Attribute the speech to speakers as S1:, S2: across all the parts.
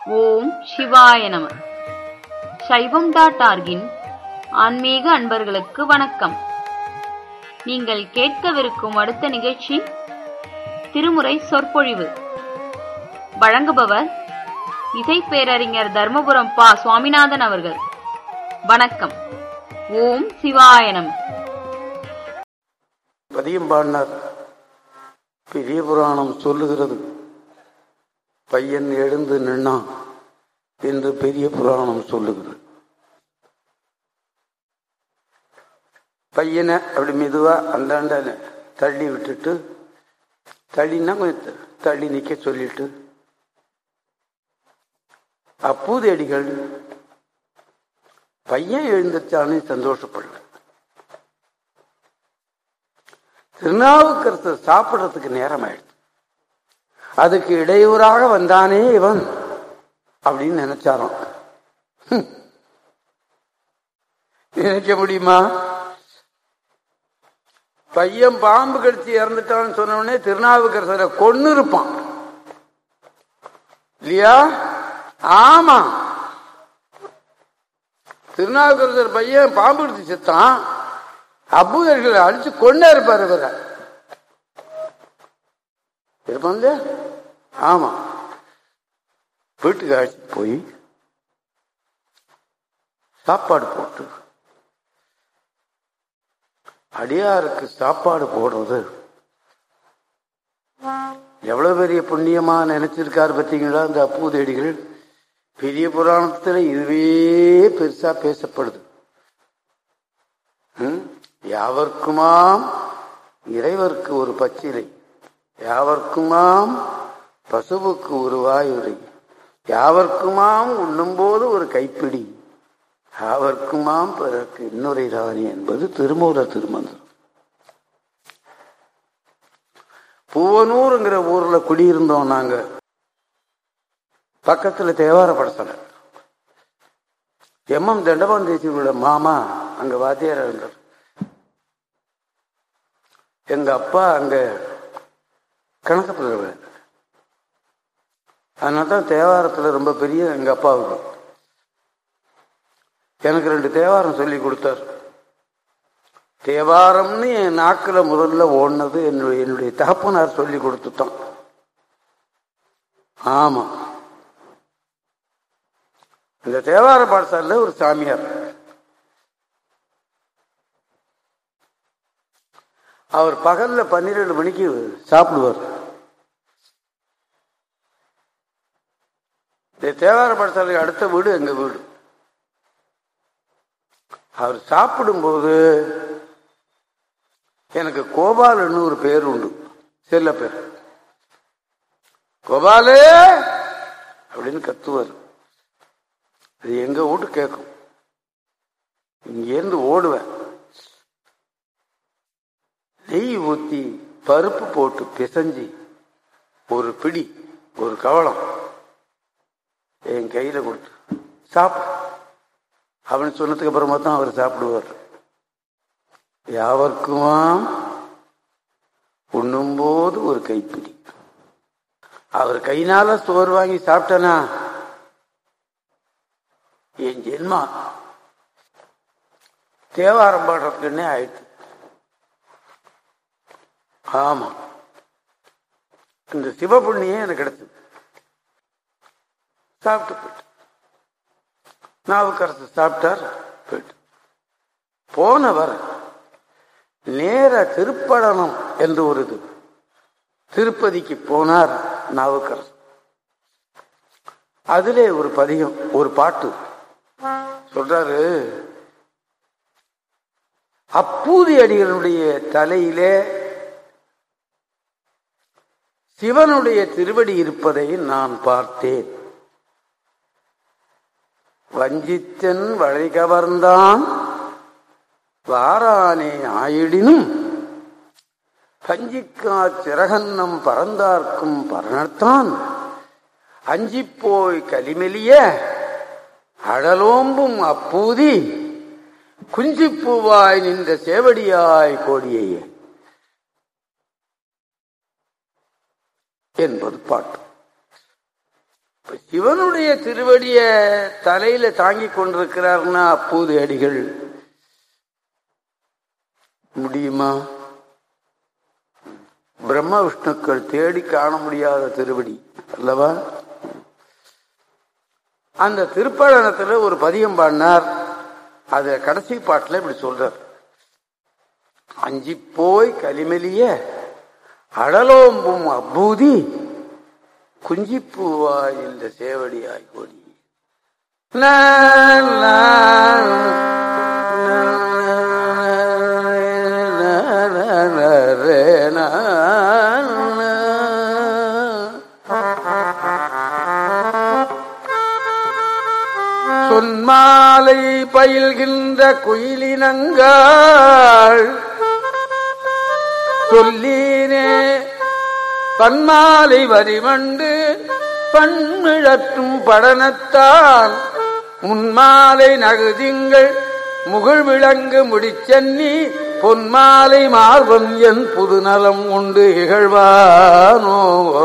S1: ஓம் சிவாய நம சைவம் டாட் ஆர்கின் ஆன்மீக அன்பர்களுக்கு வணக்கம் நீங்கள் கேட்கவிருக்கும் அடுத்த நிகழ்ச்சி திருமுறை சொற்பொழிவு வழங்குபவர் இசை பேரறிஞர் தர்மபுரம் பா சுவாமிநாதன் அவர்கள் வணக்கம் ஓம் சிவாய நம
S2: பதியம் பாடினார் பெரிய புராணம் சொல்லுகிறது பையன் எழுந்து நின்னான் என்று பெரிய புராணம் சொல்லுகிறது பையனை அப்படி மெதுவா அந்தாண்ட தள்ளி விட்டுட்டு தள்ளினா கொஞ்சம் தள்ளி நிக்க சொல்லிட்டு அப்பூதேடிகள் பையன் எழுந்துச்சானே சந்தோஷப்படல திருநாவுக்கரசர் சாப்பிடறதுக்கு நேரம் ஆயிடுச்சு அதுக்கு இடையூறாக வந்தானே இவன் அப்படின்னு நினைச்சாராம் ஹம். நினைக்க முடியுமா பையன் பாம்பு கடிச்சு இறந்துட்டான்னு சொன்ன உடனே திருநாவுக்கரசரை கொன்னு இருப்பான் இல்லையா ஆமா திருநாவுக்கரசர் பையன் பாம்பு கடிச்சு செத்தான் அபூதர்களை அடிச்சு கொண்டே இருப்பார் இவரை இருப்பான் இல்லையா? ஆமா வீட்டுக்கு அழைச்சி போய் சாப்பாடு போட்டு அடியாருக்கு சாப்பாடு போடுறது எவ்வளவு பெரிய புண்ணியமா நினைச்சிருக்காரு பார்த்தீங்களா இந்த அப்பூதேடிகள் பெரிய புராணத்துல இதுவே பெருசா பேசப்படுது ம்? யாவர்க்குமாம் இறைவர்க்கு ஒரு பச்சிலை யாவர்க்குமாம் பசுவுக்கு ஒரு வாயுரை யாவர்க்குமாம் உண்ணும்போது ஒரு கைப்பிடி யாவர்க்குமாம் பிறருக்கு இன்னொரு ராணி என்பது திருமூல திருமந்திரம் பூவனூருங்கிற ஊர்ல குடியிருந்தோம் நாங்க பக்கத்துல தேவார படத்தல எம் எம் தண்டபான் தேசியோட மாமா அங்க வாத்தியார் இருந்தார் எங்க அப்பா அங்க கணக்கு பிள்ளைவர் அதனால தான் தேவாரத்துல ரொம்ப பெரிய எங்க அப்பாவுக்கு எனக்கு ரெண்டு தேவாரம் சொல்லி கொடுத்தார் தேவாரம்னு என் நாக்குல முதல்ல ஓடினது என்னுடைய என்னுடைய தகப்பனார் சொல்லி கொடுத்துட்டான் ஆமா இந்த தேவார பாடசாலையில் ஒரு சாமியார் அவர் பகல்ல பன்னிரெண்டு மணிக்கு சாப்பிடுவார் இந்த தேவார பாடசாலை அடுத்த வீடு எங்க வீடு அவர் சாப்பிடும்போது எனக்கு கோபாலன்னு ஒரு பேர் உண்டு செல்ல பேர் கோபாலே அப்படின்னு கத்துவார் அது எங்க வீட்டு கேட்கும் இங்கேருந்து ஓடுவேன் நெய் ஊத்தி பருப்பு போட்டு பிசைஞ்சு ஒரு பிடி ஒரு கவளம் என் கையில கொடுத்து சாப்பிடு அவன் சொன்னதுக்கு அப்புறமா தான் அவர் சாப்பிடுவார் யாவர்க்குமா உண்ணும்போது ஒரு கைப்பிடி அவர் கையினால சோறு வாங்கி சாப்பிட்டனா என் ஜென்மா தேவாரம் பாடுறதுக்குன்னே ஆயிடுச்சு ஆமா இந்த சிவபுண்ணியே எனக்கு கிடைச்சது சாப்பிட்டு போயிட்டு நாவுக்கரசு சாப்பிட்டார் போயிட்டு போனவர் நேர திருப்படனம் என்று ஒரு இது திருப்பதிக்கு போனார் நாவுக்கரசு அதிலே ஒரு பதிகம் ஒரு பாட்டு சொல்றாரு அப்பூதி அடிகளுடைய தலையிலே சிவனுடைய திருவடி இருப்பதை நான் பார்த்தேன் வஞ்சித்தன் வழி கவர்ந்தான் வாரானே ஆயிடினும் பஞ்சிக்கா சிறகன்னம் பறந்தார்க்கும் பரணத்தான் அஞ்சிப்போய் கலிமெலிய அழலோம்பும் அப்பூதி குஞ்சிப்பூவாய் நின்ற சேவடியாய் கோடியே என்பது பாட்டு இப்ப சிவனுடைய திருவடிய தலையில தாங்கி கொண்டிருக்கிறார்னா அப்போது அடிகள் முடியுமா பிரம்ம விஷ்ணுக்கள் தேடி காண முடியாத திருவடி அல்லவா அந்த திருப்பழனத்துல ஒரு பதியம் பாடினார் அத கடைசி பாட்டுல இப்படி சொல்றார் அஞ்சி போய் கலிமெலிய அடலோம்பும் அப்பூதி குஞ்சிப்பூவாய் இந்த சேவடியாய் கொடி லா, லா, லா, லா, ரே, லா, லா. சொன்மாலை பயில்கின்ற குயிலினங்கள் சொல்லீனே பன்மாலை வரிமண்டு பண்மிழற்றும் படனத்தான் முன்மாலை நகுதிங்கள் முகிழ் விளங்கு முடிச்சன்னி பொன்மாலை மார்பன் என் புதுநலம் உண்டு இகழ்வானோ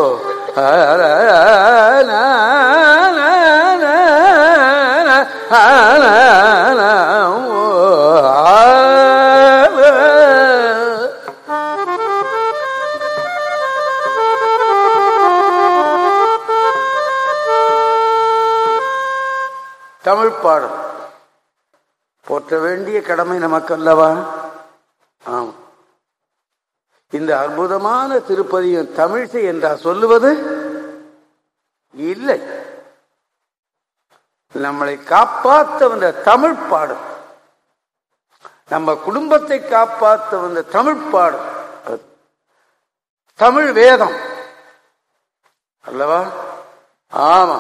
S2: தமிழ் பாடம் போற்ற வேண்டிய கடமை நமக்கு அல்லவா ஆம் இந்த அற்புதமான திருப்பதியும் தமிழிசை என்றா சொல்லுவது இல்லை நம்மளை காப்பாத்த வந்த தமிழ் பாடம் நம்ம குடும்பத்தை காப்பாத்த வந்த தமிழ் பாடம் அது. தமிழ் வேதம் அல்லவா ஆமா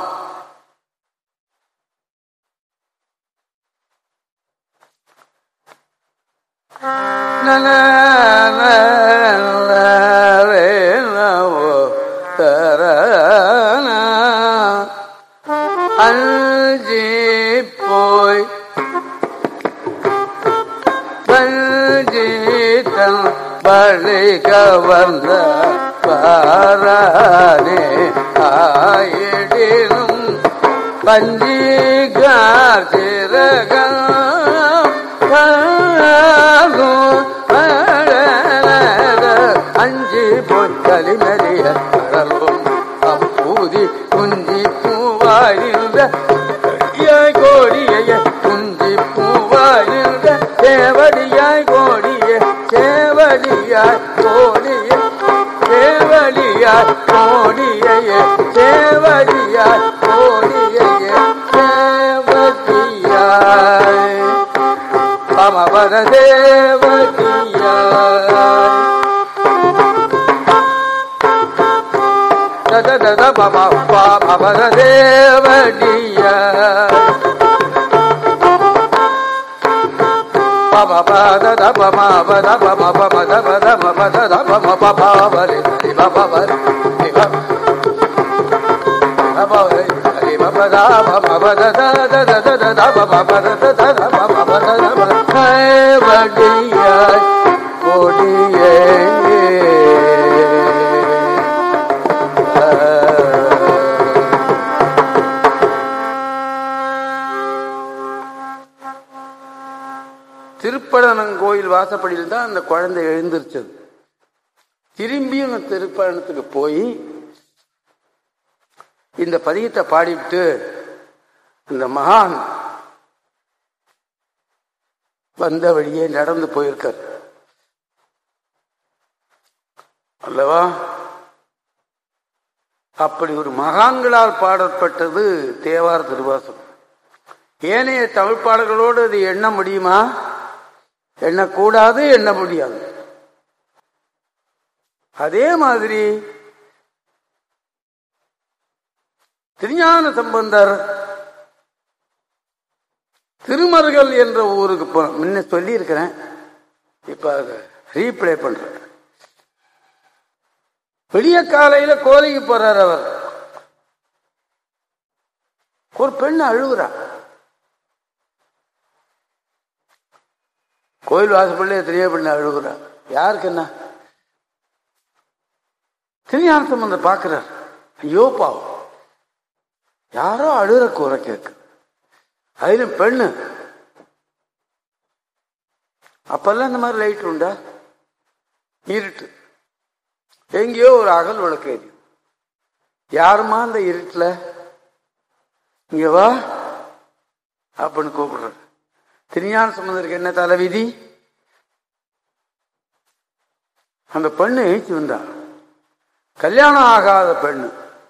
S2: அஞ்சி போய் பஞ்சீதம் பழி கவர்ந்த பாரானே ஆயிடினும் பஞ்சீகார் சிறகம் அஞ்சி போய் களிமறிய கடலும் அப்பூதி குஞ்சி பூவாயிருந்த கொடியாய் கோடிய குஞ்சி பூவாயிருந்த சேவடியாய் கோடிய சேவடியாய் கோடிய சேவடியாய் கோடிய சேவடியாய் கோடிய சேவடியாய் பமபர தேவதியாய் தத தத பம பமபர தேவடியாய் பம பத த பம பத பம பம த பத ம பத த பம பப வரி ஹரி பப வரி ஹரி பப பப வரி ஹரி பப த பம பத த த த த த த பம பத த த த பம பத த ப தேவடியாய் கொடியே திருப்பழனங்கோயில் வாசப்படியில் தான் அந்த குழந்தை எழுந்திருச்சது திரும்பியும் அந்த திருப்பழனத்துக்கு போய் இந்த பதியத்தை பாடிவிட்டு இந்த மகான் வந்த வழியே நடந்து போயிருக்கார் அல்லவா அப்படி ஒரு மகான்களால் பாடப்பட்டது தேவார திருவாசம் ஏனைய தமிழ் பாடல்களோடு அது எண்ண முடியுமா எண்ணக்கூடாது எண்ண முடியாது அதே மாதிரி திருஞான சம்பந்தர் திருமருகல் என்ற ஊருக்கு போனோம் முன்ன சொல்லி இருக்கிறேன் இப்ப அதை ரீப்ளே பண்றேன் விடிய காலையில கோலைக்கு போறார் அவர் ஒரு பெண் அழுகுறா கோயில் வாசப்பள்ளி எத்தனையோ பெண் அழுகுறா யாருக்கு என்ன திருஞான சம்பந்தர் பார்க்கிறார் ஐயோ பாவம் யாரோ அழுற குறை கேக்கு அதிலும் பெண்ணு அப்பெல்லாம் இந்த மாதிரி லைட் உண்டா இருட்டு எங்கேயோ ஒரு அகல் விளக்கு எரியும் யாருமா அந்த இருட்டுல இங்க வா அப்படின்னு கூப்பிடுறாரு திருஞான சம்பந்தருக்கு என்ன தலைவிதி அந்த பெண்ணு எழுச்சி வந்தா கல்யாணம் ஆகாத பெண்ணு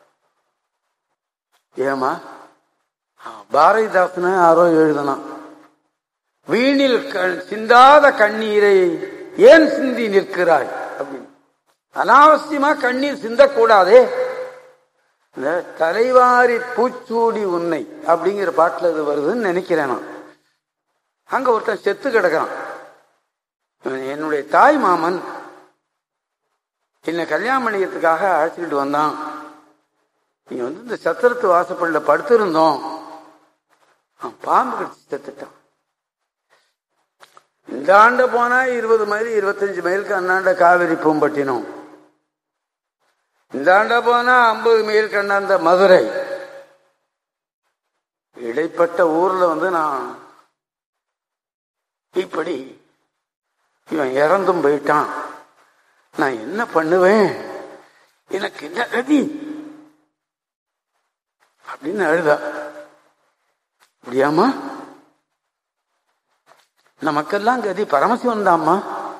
S2: ஏமா பாரதிதாசன யாரோ எழுதலாம் வீணில் க- சிந்தாத கண்ணீரை ஏன் சிந்தி நிற்கிறாய் அப்படின்னு அனாவசியமா கண்ணீர் சிந்தக்கூடாதே இந்த தலைவாரி பூச்சூடி உன்னை அப்படிங்கிற பாட்டுல இது வருதுன்னு நினைக்கிறேன் நான் அங்க ஒருத்தன் செத்து கிடக்குறான் இவன் என்னுடைய தாய் மாமன் என்னை கல்யாணம் பண்ணிக்கிறதுக்காக அழைச்சிக்கிட்டு வந்தான் நீங்க வந்து இந்த சத்திரத்து வாசப்படியில் படுத்திருந்தோம் அவன் பாம்பு கடிச்சு செத்துட்டான் இந்த ஆண்டு போனா இருபது மைல் இருபத்தஞ்சு மைலுக்கு அண்ணாண்ட காவிரி பூம்பட்டினம் இந்த ஆண்டா போனா ஐம்பது மைல் கண்ணாந்த மதுரை இடைப்பட்ட ஊர்ல வந்து நான் இப்படி இவன் இறந்தும் போயிட்டான் நான் என்ன பண்ணுவேன் எனக்கு என்ன கதி அப்படின்னு அழுதா அப்படியாமா நமக்கெல்லாம் கதி பரமசிவன் தாம்மா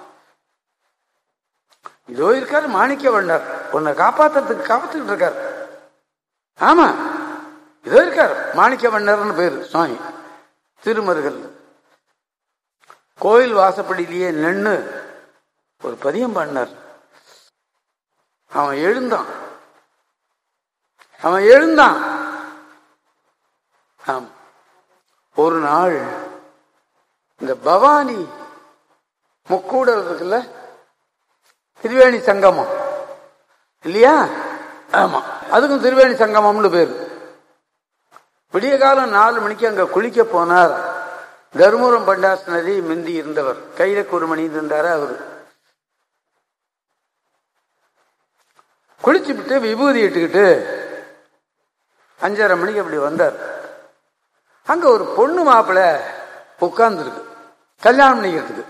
S2: இதோ இருக்காரு மாணிக்க வண்டார் உன்னை காப்பாத்துறதுக்கு காப்பாத்துக்கிட்டு இருக்காரு ஆமா இதோ இருக்காரு மாணிக்க வண்ணர்னு பேரு சுவாமி திருமருகல் கோயில் வாசப்படியிலேயே நின்னு ஒரு பதியம் பண்ணார் அவன் எழுந்தான் அவன் எழுந்தான் ஆம் ஒரு நாள் இந்த பவானி முக்கூடல் இருக்குல்ல திருவேணி சங்கமம் இல்லையா ஆமா அதுக்கும் திருவேணி சங்கமம்னு பேரு விடிய காலம் நாலு மணிக்கு அங்க குளிக்க போனார் தருமபுரம் பண்டாஸ் நதி மிந்தி இருந்தவர் கையில குருமணி இருந்தாரு அவரு குளிச்சு விட்டு விபூதி இட்டுக்கிட்டு அஞ்சரை மணிக்கு அப்படி வந்தார் அங்க ஒரு பொண்ணு மாப்பிள்ள உட்கார்ந்துருக்கு கல்யாணம் பண்ணிக்கிறதுக்கு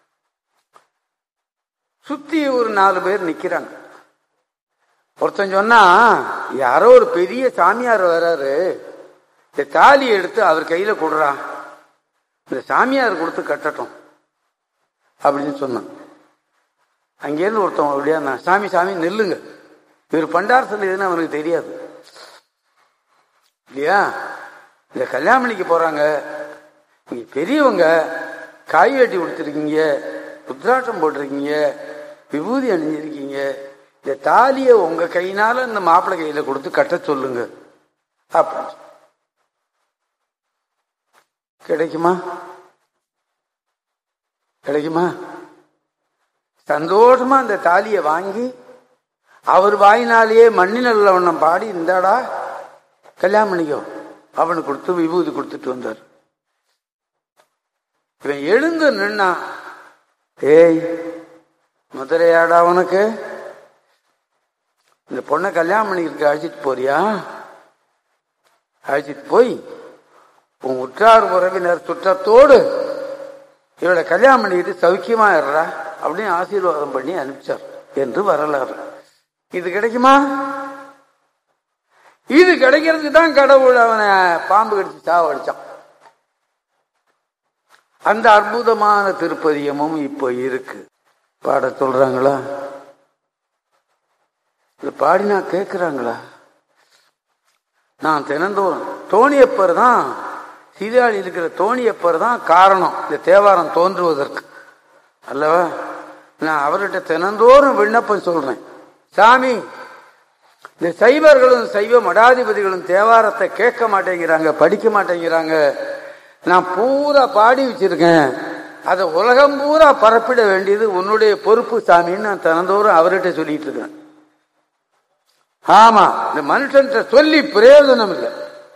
S2: சுத்தி ஒரு நாலு பேர் நிக்கிறாங்க ஒருத்தன் சொன்னா யாரோ ஒரு பெரிய சாமியார் வராரு இந்த தாலி எடுத்து அவர் கையில கொடுறான் இந்த சாமியார் கொடுத்து கட்டட்டும் அப்படின்னு சொன்னான் அங்கேருந்து ஒருத்தன் அப்படியா நான் சாமி சாமி நில்லுங்க இவர் பண்டார் சொல்லுதுன்னு அவனுக்கு தெரியாது இல்லையா இந்த கல்யாணம் போறாங்க நீங்க பெரியவங்க காய் வெட்டி கொடுத்துருக்கீங்க புத்ராட்டம் போட்டிருக்கீங்க விபூதி அணிஞ்சிருக்கீங்க இந்த தாலியை உங்க கையினால இந்த மாப்பிள்ளை கையில கொடுத்து கட்ட சொல்லுங்க அப்படின்னு சொன்னான். கிடைக்குமா கிடைக்குமா சந்தோஷமா அந்த தாலியை வாங்கி அவர் வாயினாலேயே மண்ணில் உள்ளவண்ணம் பாடி இந்தாடா கல்யாணம் பண்ணிக்கோ அவனுக்கு கொடுத்து விபூதி கொடுத்துட்டு வந்தார் இவன் எழுந்து நின்னா ஏய் மதுரையாடா அவனுக்கு இந்த பொண்ணை கல்யாணம் பண்ணிக்கிறதுக்கு அழைச்சிட்டு போறியா அழைச்சிட்டு போய் உன் உற்றார் உறவினர் சுற்றத்தோடு இவளை கல்யாணம் பண்ணிக்கிட்டு சௌக்கியமா இருறா அப்படின்னு ஆசீர்வாதம் பண்ணி அனுப்பிச்சார் என்று வரலாறு இது கிடைக்குமா இது கிடைக்கிறதுக்கு தான் கடவுள் அவனை பாம்பு கடிச்சு சாவடிச்சான் அந்த அற்புதமான திருப்பதியமும் இப்போ இருக்கு பாட சொல்றாங்களா இது பாடினா கேட்கிறாங்களா நான் தினந்தோறும் தோணியப்பர் தான் சீதாளி இருக்கிற தோணியப்பர் தான் காரணம் இந்த தேவாரம் தோன்றுவதற்கு அல்லவா நான் அவர்கிட்ட தினந்தோறும் விண்ணப்பம் சொல்றேன் சாமி இந்த சைவர்களும் சைவ மடாதிபதிகளும் தேவாரத்தை கேட்க மாட்டேங்கிறாங்க படிக்க மாட்டேங்கிறாங்க நான் பூரா பாடி வச்சிருக்கேன் அதை உலகம் பூரா பரப்பிட வேண்டியது உன்னுடைய பொறுப்பு சாமின்னு நான் தினந்தோறும் அவர்கிட்ட சொல்லிட்டு இருக்கேன் ஆமா இந்த மனுஷன்கிட்ட சொல்லி பிரயோஜனம் இல்லை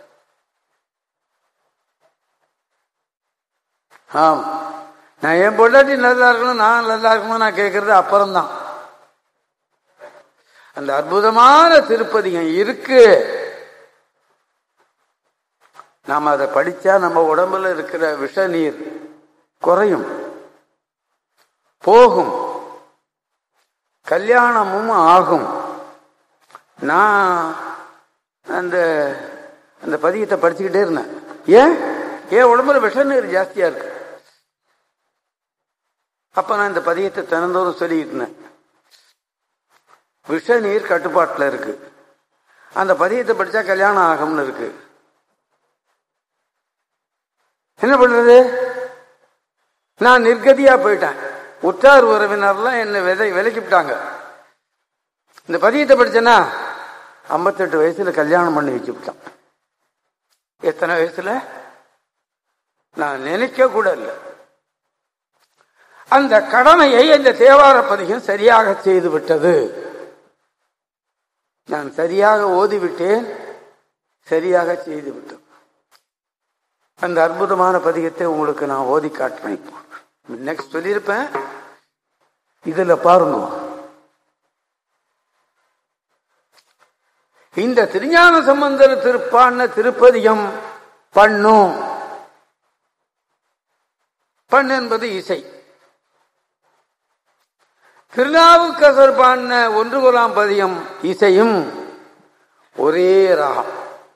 S2: ஆமா நான் என் பொண்டாட்டி நல்லா இருக்கணும் நான் நல்லா இருக்கணும் நான் கேட்கறது அப்புறம்தான் அந்த அற்புதமான திருப்பதிகம் இருக்கு நாம் அதை படிச்சா நம்ம உடம்புல இருக்கிற விஷ நீர் குறையும் போகும் கல்யாணமும் ஆகும் நான் அந்த அந்த பதியத்தை படிச்சுக்கிட்டே இருந்தேன் ஏன் ஏன் உடம்புல விஷ நீர் ஜாஸ்தியா இருக்கு அப்ப நான் இந்த பதியத்தை தினந்தோறும் சொல்லிட்டு இருந்தேன் விஷ நீர் கட்டுப்பாட்டுல இருக்கு அந்த பதியத்தை படிச்சா கல்யாணம் ஆகும்னு இருக்கு என்ன பண்றது நான் நிர்கதியா போயிட்டேன் உற்றார் உறவினர்லாம் என்னை விதை விலைக்கு விட்டாங்க இந்த பதியத்தை படிச்சேன்னா ஐம்பத்தெட்டு வயசுல கல்யாணம் பண்ணி வச்சு விட்டான் எத்தனை வயசுல நான் நினைக்க கூட இல்லை அந்த கடமையை இந்த தேவார பதிகம் சரியாக செய்து விட்டது நான் சரியாக ஓதிவிட்டேன் சரியாக செய்து விட்டேன் அந்த அற்புதமான பதிகத்தை உங்களுக்கு நான் ஓதி காட்டுறேன் நெக்ஸ்ட் சொல்லியிருப்பேன் இதுல பாருங்க இந்த திருஞான சம்பந்தர் திருப்பான திருப்பதிகம் பண்ணும் பண் என்பது இசை திருநாவுக்கரசர் பாடின ஒன்று குலாம் பதியம் இசையும் ஒரே ராகம்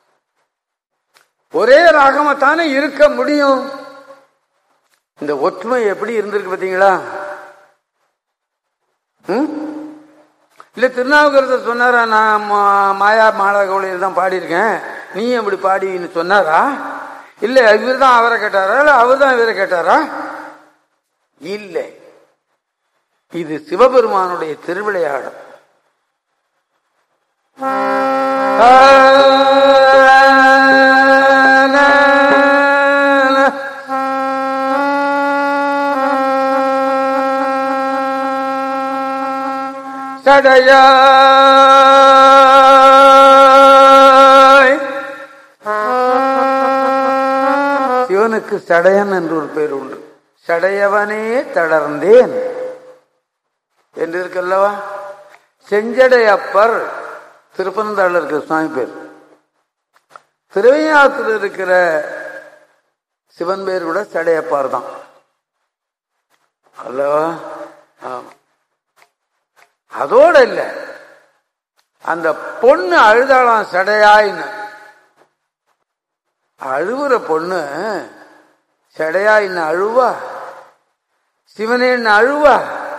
S2: ஒரே ராகமத்தானே இருக்க முடியும் இந்த ஒற்றுமை எப்படி இருந்திருக்கு பாத்தீங்களா ம்? இல்ல திருநாவுக்கரசர் சொன்னாரா நான் மா- மாயா மாளகவுளியில் தான் பாடியிருக்கேன் நீ அப்படி பாடின்னு சொன்னாரா இல்ல இவர் தான் அவரை கேட்டாரா இல்ல அவர் தான் இவரை கேட்டாரா இல்லை இது சிவபெருமானுடைய திருவிளையாடல் சடையாய் சிவனுக்கு சடையன் என்று ஒரு பேர் உண்டு சடையவனே தளர்ந்தேன் என்று இருக்கல்லவா செஞ்சடையப்பர் திருப்பனந்தாள் இருக்கிற சுவாமி பேர் திருவையாத்துல இருக்கிற சிவன் பேர் கூட சடையப்பார் தான் அல்லவா ஆமா. அதோட இல்ல அந்த பொண்ணு அழுதாளாம் சடையாயின்னு அழுவுற பொண்ணு சடையாயின்னு அழுவா சிவனேன்னு அழுவா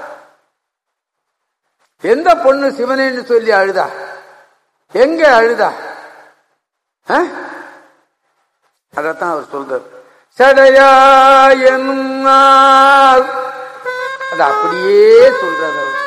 S2: எந்த பொண்ணு சிவனேன்னு சொல்லி அழுதா எங்க அழுதா ஆ? அதத்தான் அவர் சொல்றார் சடையா என்னும் நாள் அது அப்படியே சொல்றார் அவர்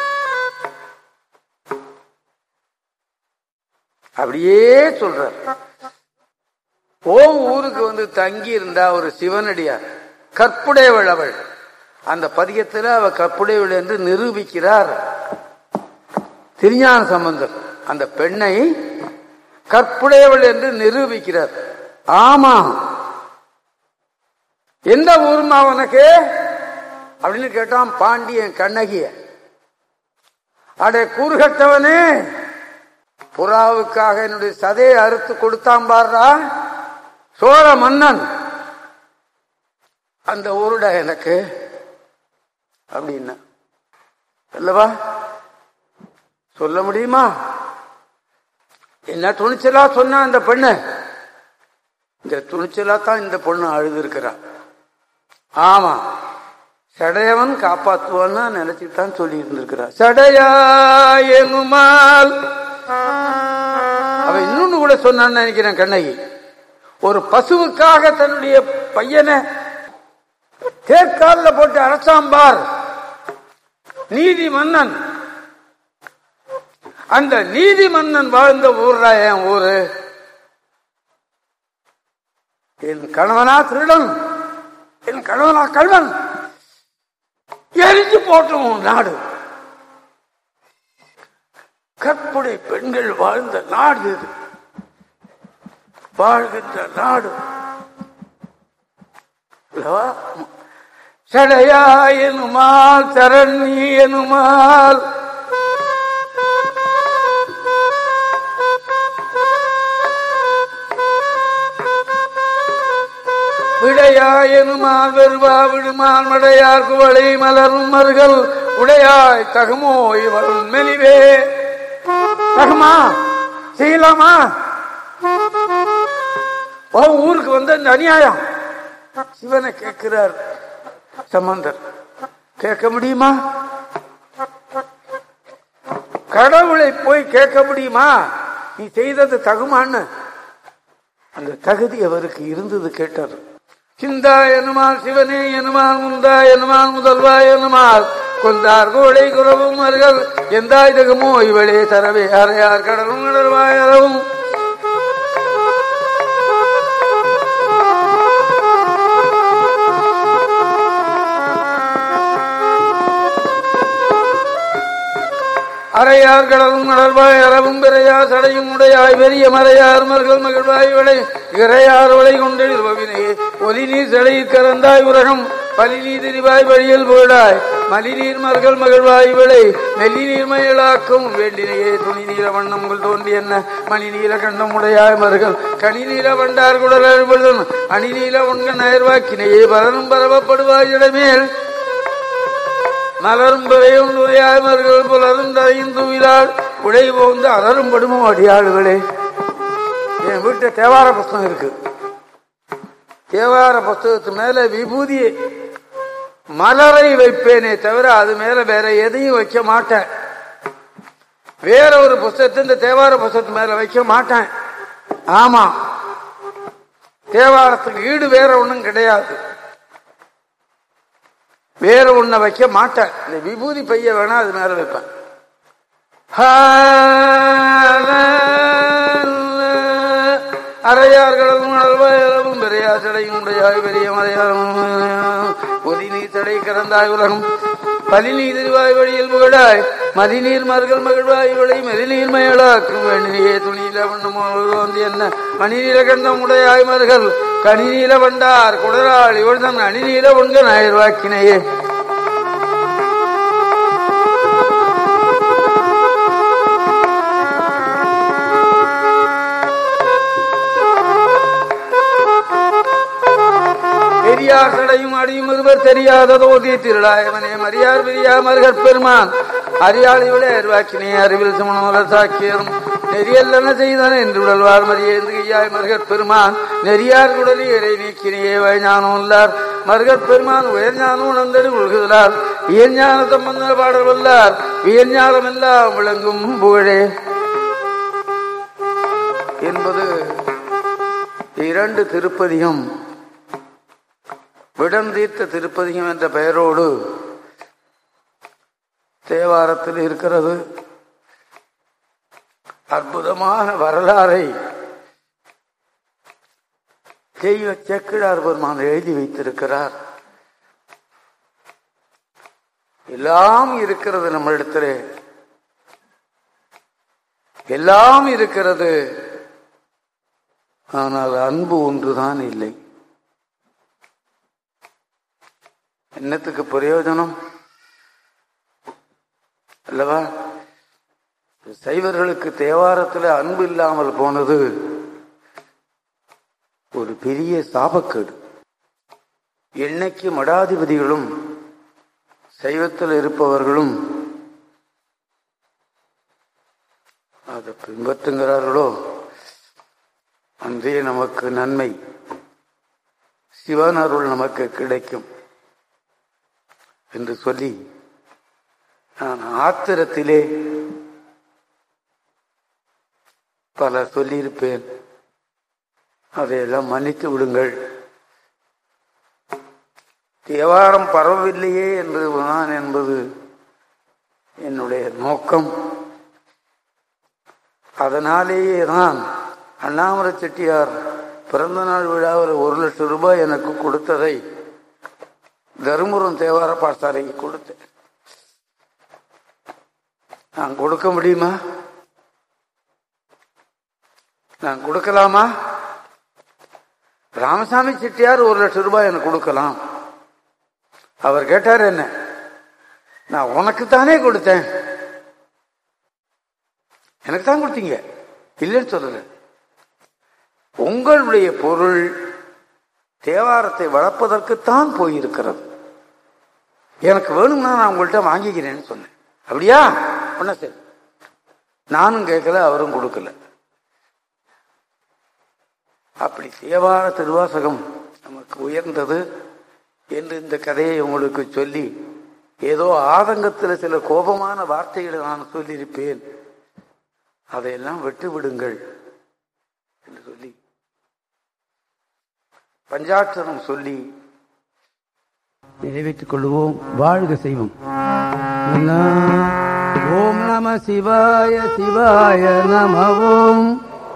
S2: அப்படியே சொல்றார் ஓம் ஊருக்கு வந்து தங்கி இருந்தா ஒரு சிவனடியார் கற்புடையவள் அவள் அந்த பதிகத்தில் அவ கற்புடையவள் என்று நிரூபிக்கிறார் திருஞான சம்பந்தர் அந்த பெண்ணை கற்புடையவள் என்று நிரூபிக்கிறார் ஆமா எந்த ஊருமா உனக்கு அப்படின்னு கேட்டான் பாண்டியன் கண்ணகிய அடே கூறுகட்டவனே புறாவுக்காக என்னுடைய சதையை அறுத்து கொடுத்தான் பாருடா சோழ மன்னன் அந்த ஊருடா எனக்கு அப்படின்னா அல்லவா சொல்ல முடியுமா என்ன துணிச்சலா சொன்னா அந்த பெண்ணு இந்த துணிச்சலா தான் இந்த பொண்ணு அழுது இருக்கிறா ஆமா சடையவன் காப்பாத்துவான்னு நினைச்சிட்டு தான் சொல்லி இருந்திருக்கிறா சடையா எனுமால் அவ இன்னொன்னு கூட சொன்னான்னு நினைக்கிறேன் கண்ணகி ஒரு பசுவுக்காக தன்னுடைய பையனை தேர்காலில் போட்டு அரைச்சாம்பார் நீதி மன்னன் அந்த நீதி மன்னன் வாழ்ந்த ஊர்ரா என் ஊரு என் கணவனா திருடன் என் கணவனா கல்வன் எரிஞ்சு போட்டும் உன் நாடு கற்புடை பெண்கள் வாழ்ந்த நாடு இது வாழ்கின்ற நாடு அல்லவா? சடையா எனுமால் சரணி எனுமால் மடையா எனுமால் வெறுவா விடுமால் மடையார் குவளை மலரும் மருகள் உடையாய் தகுமோ இவள் மெலிவே தகுமா செய்யலாமா ஓ, ஊருக்கு வந்த இந்த அநியாயம் சிவனை கேட்கிறார் சம்பந்தர் கேட்க முடியுமா கடவுளை போய் கேட்க முடியுமா நீ செய்தது தகுமான்னு அந்த தகுதி அவருக்கு இருந்தது கேட்டார் சிந்தா எனுமால் சிவனே எனுமால் முந்தா எனுமால் முதல்வா எனுமால் கொந்தார் கோடை குறவும் அருகள் எந்தாய் தகுமோ இவளே தரவே அறையார் கடலும் கடல்வாய் அறவும் அறையார் கடலும் கடல்வாய் அறவும் பிறையா சடையும் உடையாய் பெரிய மறையார் மர்கள் மகிழ்வாய் விளை இறையார் விளை கொண்டெழில் பவினை ஒலி நீர் சடை கறந்தாய் உலகம் பலி நீர் திரிவாய் வழியில் போடாய் மலிநீர் மர்கள் மகிழ்வாய் விளை நெல்லி நீர் மயிலாக்கும் வேண்டினையே துணி நீல வண்ணங்கள் தோன்றி என்ன மணி நீல கண்டம் உடையாய் மர்கள் கனி நீல வண்டார் குடல் அழுவதும் அணி நீல உண்க நயர்வாக்கினையே பலனும் பரவப்படுவாய் இடமேல் மலரும் பிறையும் உரையாமர்கள் புலரும் தரையும் தூவிலாள் உடை போந்து அலரும் படுமோ அடியாளுகளே என் வீட்டு தேவார புஸ்தகம் இருக்கு தேவார புஸ்தகத்து மேல விபூதி மலரை வைப்பேனே தவிர அது மேல வேற எதையும் வைக்க மாட்டேன் வேற ஒரு புஸ்தகத்தை இந்த தேவார புஸ்தகத்து மேல வைக்க மாட்டேன் ஆமா தேவாரத்துக்கு ஈடு வேற ஒண்ணும் கிடையாது வேற ஒண்ண வைக்க மாட்டேன் இந்த விபூதி பைய வேணா அது மேல வைப்பேன் அறையார்களும் அளவாயளவும் பெரியா சடையும் உடையாய் பெரிய மறையாரும் பொதி நீர் தடை கறந்தாய் உலகம் பலி நீர் திருவாய் வழியில் புகழாய் மதிநீர் மர்கள் மகிழ்வாய் விளை மெதிநீர் மயலாக்கும் வேண்டியே துணியில வண்ணம் வந்து என்ன மணிநீல கண்டம் உடையாய் மர்கள் கனிநீல வண்டார் குடராள் இவழ்தன் அணிநீல ஒன்க நாயர்வாக்கினையே பெரியார் கடையும் அடியும் ஒருவர் தெரியாததோதி திருடாயவனே மரியார் பெரியா மருகற் பெருமான் அறியாளி விட அறிவாக்கினே அறிவில் சுமணமலர் சாக்கியரும் நெறியல்லன செய்தன என்று உடல்வார் மரியேந்து கையாய் மருகற் பெருமான் நெறியார் குடலி இறை நீக்கினியே வயஞானம் உள்ளார் மருகற் பெருமான் உயர்ஞானம் உணர்ந்தடி உள்குதலார் இயஞ்ஞான சம்பந்த பாடல் வல்லார் வியஞ்ஞானம் எல்லாம் விளங்கும் புகழே என்பது இரண்டு திருப்பதியும் விடம் தீர்த்த திருப்பதிகம் என்ற பெயரோடு தேவாரத்தில் இருக்கிறது அற்புதமான வரலாறை தெய்வ செக்கிழார் பெருமான் எழுதி வைத்திருக்கிறார் எல்லாம் இருக்கிறது நம்மளிடத்திலே எல்லாம் இருக்கிறது ஆனால் அன்பு ஒன்றுதான் இல்லை என்னத்துக்கு பிரயோஜனம் அல்லவா சைவர்களுக்கு தேவாரத்தில் அன்பு இல்லாமல் போனது ஒரு பெரிய சாபக்கேடு என்னைக்கு மடாதிபதிகளும் சைவத்தில் இருப்பவர்களும் அதை பின்பற்றுகிறார்களோ அன்றே நமக்கு நன்மை சிவன் அருள் நமக்கு கிடைக்கும் என்று சொல்லி நான் ஆத்திரத்திலே பல சொல்லியிருப்பேன் அதையெல்லாம் மன்னித்து விடுங்கள் தேவாரம் பரவவில்லையே என்று நான் என்பது என்னுடைய நோக்கம் அதனாலேயே தான் அண்ணாமலை செட்டியார் பிறந்த நாள் விழாவில் ஒரு லட்சம் ரூபாய் எனக்கு கொடுத்ததை தருமபுரம் தேவார பாடசாலைக்கு கொடுத்தேன் நான் கொடுக்க முடியுமா நான் கொடுக்கலாமா ராமசாமி செட்டியார் ஒரு லட்சம் ரூபாய் எனக்கு கொடுக்கலாம் அவர் கேட்டார் என்ன நான் உனக்கு தானே கொடுத்தேன் எனக்கு தான் கொடுத்தீங்க இல்லைன்னு சொல்லல உங்களுடைய பொருள் தேவாரத்தை வளர்ப்பதற்குத்தான் போயிருக்கிறது எனக்கு வேணும்னா நான் உங்கள்கிட்ட வாங்கிக்கிறேன்னு சொன்னேன் அப்படியா ஒன்ன சரி நானும் கேட்கல அவரும் கொடுக்கல அப்படி தேவார திருவாசகம் நமக்கு உயர்ந்தது என்று இந்த கதையை உங்களுக்கு சொல்லி ஏதோ ஆதங்கத்தில் சில கோபமான வார்த்தைகளை நான் சொல்லியிருப்பேன் அதையெல்லாம் விட்டு விடுங்கள் என்று சொல்லி பஞ்சாட்சரம் சொல்லி நிறைவேற்றிக் கொள்வோம் வாழ்க செய்வோம் ஓம் நம சிவாய சிவாய நம ஓம்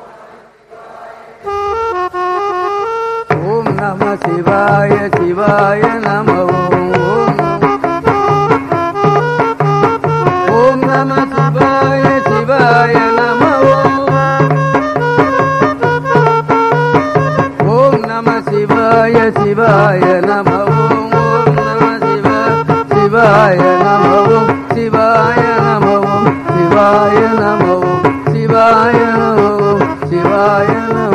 S2: ஓம் நம சிவாய சிவாய நம ஓம் ஓம் நம சிவாய சிவாய நம ஓம் நம சிவாய சிவாய நம ஓம் ஓம் நம சிவ சிவாய நம ஓம் சிவாய நம ஓம் சிவாய நம ஓம் சிவாய நம ஓம் சிவாய நம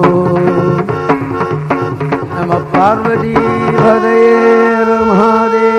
S2: நம பார்வதி பதையே மகாதேவ